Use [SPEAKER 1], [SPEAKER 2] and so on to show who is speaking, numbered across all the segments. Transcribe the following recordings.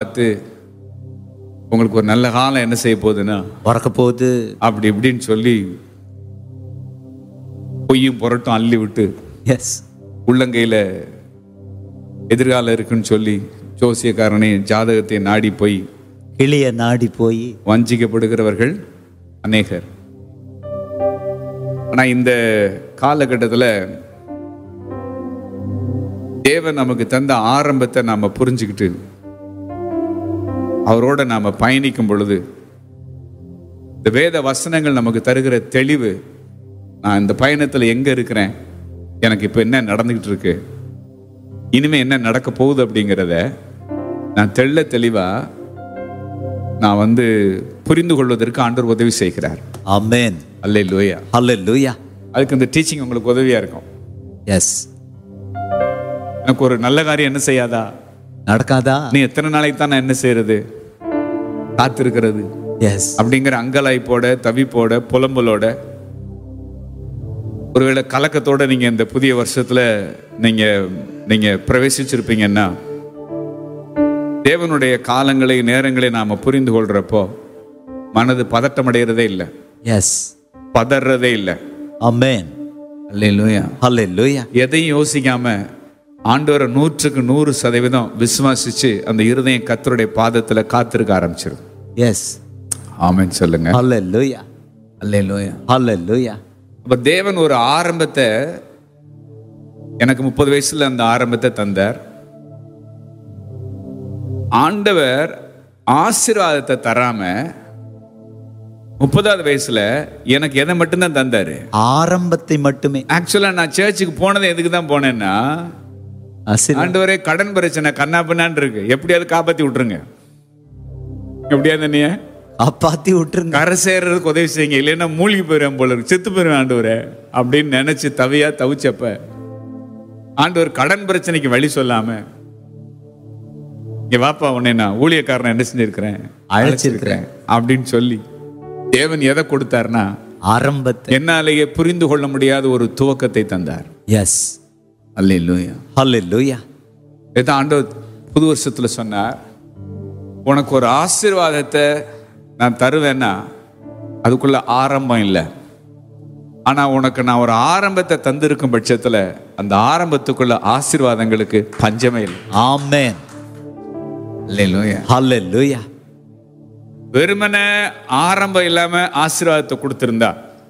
[SPEAKER 1] பார்த்து உங்களுக்கு ஒரு நல்ல காலம் என்ன செய்ய போகுதுன்னா
[SPEAKER 2] பிறக்க போகுது
[SPEAKER 1] அப்படி இப்படின்னு சொல்லி பொய்யும் புரட்டும் அள்ளி விட்டு
[SPEAKER 2] எஸ்
[SPEAKER 1] உள்ளங்கையில எதிர்காலம் இருக்குன்னு சொல்லி ஜோசியக்காரனை ஜாதகத்தை நாடி போய்
[SPEAKER 2] கிளிய நாடி போய்
[SPEAKER 1] வஞ்சிக்கப்படுகிறவர்கள் அநேகர் ஆனா இந்த காலகட்டத்துல தேவன் நமக்கு தந்த ஆரம்பத்தை நாம புரிஞ்சுக்கிட்டு அவரோட நாம பயணிக்கும் பொழுது இந்த வேத வசனங்கள் நமக்கு தருகிற தெளிவு நான் இந்த பயணத்துல எங்க இருக்கிறேன் எனக்கு இப்ப என்ன நடந்துகிட்டு இருக்கு இனிமே என்ன நடக்க போகுது அப்படிங்கிறத நான் தெள்ள தெளிவா நான் வந்து புரிந்து கொள்வதற்கு ஆண்டவர் உதவி செய்கிறார்
[SPEAKER 2] ஆமென்
[SPEAKER 1] அல்லே லோயா
[SPEAKER 2] ஹalleluya
[SPEAKER 1] அதுக்கு இந்த டீச்சிங் உங்களுக்கு உதவியா இருக்கும்
[SPEAKER 2] எஸ்
[SPEAKER 1] எனக்கு ஒரு நல்ல காரியம் என்ன செய்யாதா
[SPEAKER 2] நடக்காதா
[SPEAKER 1] நீ எத்தனை நாளைக்கு தான் நான் என்ன செய்யறது காத்திருக்கிறது
[SPEAKER 2] எஸ்
[SPEAKER 1] அப்படிங்கிற அங்கலாய்ப்போட தவிப்போட புலம்பலோட ஒருவேளை கலக்கத்தோட நீங்க இந்த புதிய வருஷத்துல நீங்க நீங்க பிரவேசிச்சிருப்பீங்கன்னா தேவனுடைய காலங்களை நேரங்களை நாம புரிந்து கொள்றப்போ மனது பதட்டம் அடைகிறதே இல்லை
[SPEAKER 2] எஸ்
[SPEAKER 1] பதறதே இல்லை
[SPEAKER 2] ஆமென்
[SPEAKER 1] அல்லேலூயா
[SPEAKER 2] ஹalleluya
[SPEAKER 1] எதையும் யோசிக்காம ஆண்டவரை நூற்றுக்கு நூறு சதவீதம் விசுவாசிச்சு அந்த இருதயம் கத்தருடைய பாதத்துல காத்திருக்க ஆரம்பிச்சிடும்
[SPEAKER 2] எஸ்
[SPEAKER 1] ஆமென் சொல்லுங்க
[SPEAKER 2] ஹalleluya
[SPEAKER 1] அல்லேலூயா
[SPEAKER 2] ஹalleluya
[SPEAKER 1] அப்ப தேவன் ஒரு ஆரம்பத்தை எனக்கு முப்பது வயசுல அந்த ஆரம்பத்தை தந்தார் ஆண்டவர் ஆசீர்வாதத்தை தராம முப்பதாவது வயசுல எனக்கு எதை மட்டும்தான் தந்தாரு
[SPEAKER 2] ஆரம்பத்தை மட்டுமே
[SPEAKER 1] ஆக்சுவலா நான் சர்ச்சுக்கு போனது எதுக்கு தான் போனேன்னா
[SPEAKER 2] ஆசீர்வாதம்
[SPEAKER 1] ஆண்டவரே கடன் பிரச்சனை கண்ணா பின்னான்னு இருக்கு எப்படியாவது காப்பாத்தி விட்டுருங்க எப்படியாவது நீ
[SPEAKER 2] காப்பாத்தி விட்டுருங்க
[SPEAKER 1] கரை சேர்றதுக்கு உதவி செய்யுங்க இல்லைன்னா மூழ்கி போயிடுவேன் போல இருக்கு செத்து போயிடுவேன் ஆண்டவரே அப்படின்னு நினைச்சு தவியா தவிச்சப்ப ஆண்டவர் கடன் பிரச்சனைக்கு வழி சொல்லாம இங்க வாப்பா உன்னை நான் ஊழியக்காரனை என்ன செஞ்சிருக்கிறேன்
[SPEAKER 2] அழைச்சிருக்கிறேன்.
[SPEAKER 1] அப்படின்னு சொல்லி தேவன் எதை கொடுத்தாருன்னா
[SPEAKER 2] ஆரம்பத்தை
[SPEAKER 1] என்னாலேயே புரிந்து கொள்ள முடியாத ஒரு துவக்கத்தை தந்தார்
[SPEAKER 2] எஸ்
[SPEAKER 1] அல்லேலூயா
[SPEAKER 2] ஹalleluya
[SPEAKER 1] இதான் ஆண்டவர் புது வருஷத்துல சொன்னார் உனக்கு ஒரு ஆசீர்வாதத்தை நான் தருவேன்னா அதுக்குள்ள ஆரம்பம் இல்லை ஆனா உனக்கு நான் ஒரு ஆரம்பத்தை தந்திருக்கும் பட்சத்துல அந்த ஆரம்பத்துக்குள்ள ஆசீர்வாதங்களுக்கு பஞ்சமே இல்லை
[SPEAKER 2] ஆமென்
[SPEAKER 1] இல்லையா
[SPEAKER 2] ஹalleluya
[SPEAKER 1] வெறுமனே ஆரம்பம் இல்லாம ஆசீர்வாதத்தை கொடுத்திருந்தா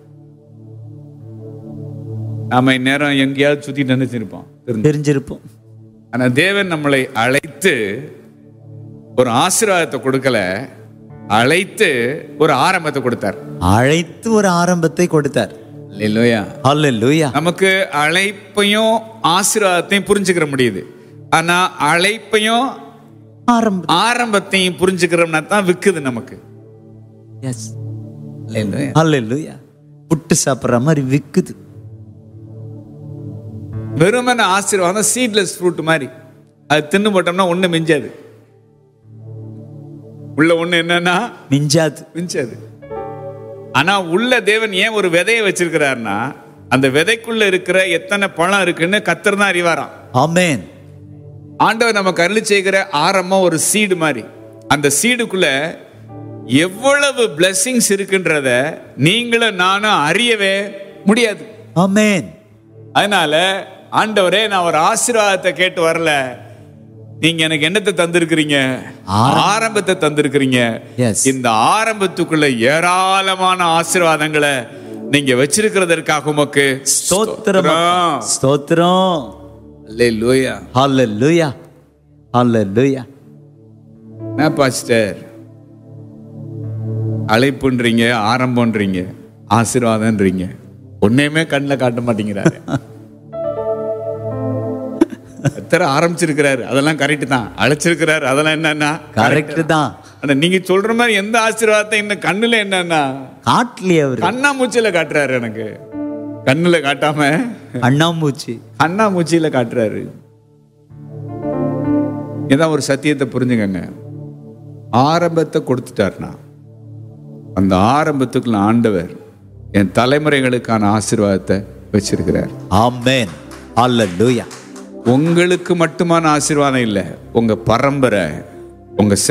[SPEAKER 1] நாம இந்நேரம் எங்கேயாவது சுத்திட்டு நினைச்சிருப்போம்
[SPEAKER 2] தெரிஞ்சிருப்போம்
[SPEAKER 1] ஆனா தேவன் நம்மளை அழைத்து ஒரு ஆசீர்வாதத்தை கொடுக்கல அழைத்து ஒரு ஆரம்பத்தை கொடுத்தார்
[SPEAKER 2] அழைத்து ஒரு ஆரம்பத்தை கொடுத்தார்
[SPEAKER 1] இல்லையா
[SPEAKER 2] ஹalleluya
[SPEAKER 1] நமக்கு அழைப்பையும் ஆசீர்வாதத்தையும் புரிஞ்சுக்கிற முடியுது ஆனா அழைப்பையும்
[SPEAKER 2] ஆரம்பம்
[SPEAKER 1] ஆரம்பத்தையும் புரிஞ்சுக்கிறோம்னா தான் விக்குது நமக்கு
[SPEAKER 2] எஸ் ஹalleluya புட்டு சாப்பிடுற மாதிரி விக்குது
[SPEAKER 1] வெறுமன ஆசீர்வாதம் சீட்லெஸ் ஃப்ரூட் மாதிரி அது தின்னு போட்டோம்னா ஒண்ணு மிஞ்சாது உள்ள ஒண்ணு என்னன்னா
[SPEAKER 2] மிஞ்சாது
[SPEAKER 1] மிஞ்சாது ஆனா உள்ள தேவன் ஏன் ஒரு விதையை வச்சிருக்கிறாருன்னா அந்த விதைக்குள்ள இருக்கிற எத்தனை பழம் இருக்குன்னு கத்தர் தான் அறிவாராம்
[SPEAKER 2] ஆமென்
[SPEAKER 1] ஆண்டவர் நமக்கு அருளி செய்கிற ஆரம்பம் ஒரு சீடு மாதிரி அந்த சீடுக்குள்ள எவ்வளவு blessings இருக்குன்றத நீங்களும் நானும் அறியவே முடியாது
[SPEAKER 2] ஆமென்
[SPEAKER 1] அதனால ஆண்டவரே நான் ஒரு ஆசீர்வாதத்தை கேட்டு வரல நீங்க எனக்கு என்னத்தை தந்திருக்கிறீங்க ஆரம்பத்தை தந்திருக்கிறீங்க
[SPEAKER 2] Yes.
[SPEAKER 1] இந்த ஆரம்பத்துக்குள்ள ஏராளமான ஆசீர்வாதங்களை நீங்க வச்சிருக்கிறதற்காக உமக்கு
[SPEAKER 2] ஸ்தோத்திரம்
[SPEAKER 1] ஸ்தோத்திரம்.
[SPEAKER 2] ஸ்தோத்திரம்
[SPEAKER 1] அல்லேலூயா
[SPEAKER 2] ஹalleluya ஹalleluya
[SPEAKER 1] என்ன பாஸ்டர் அழைப்புன்றீங்க ஆரம்பம்ன்றீங்க ஆசீர்வாதம்ன்றீங்க ஒன்னையுமே கண்ணில் காட்ட மாட்டேங்கிறாரு எத்தனை ஆரம்பிச்சிருக்கிறாரு அதெல்லாம் கரெக்ட் தான் அழைச்சிருக்கிறாரு அதெல்லாம் என்னன்னா
[SPEAKER 2] கரெக்ட் தான்
[SPEAKER 1] ஆனா நீங்க சொல்ற மாதிரி எந்த ஆசீர்வாதத்தை இன்னும் கண்ணுல என்னன்னா
[SPEAKER 2] காட்டலையே அவரு
[SPEAKER 1] கண்ணாமூச்சியில காட்டுறாரு எனக்கு கண்ணுல காட்டாம
[SPEAKER 2] அண்ணாமூச்சி
[SPEAKER 1] கண்ணாமூச்சியில காட்டுறாரு ஏதாவது ஒரு சத்தியத்தை புரிஞ்சுக்கங்க ஆரம்பத்தை கொடுத்துட்டாருனா அந்த ஆரம்பத்துக்குள்ள ஆண்டவர் என் தலைமுறைகளுக்கான ஆசீர்வாதத்தை வச்சிருக்கிறார்
[SPEAKER 2] ஆமென் ஹalleluya
[SPEAKER 1] உங்களுக்கு மட்டுமான ஆசீர்வாதம் இல்லை உங்க பரம்பரை உங்க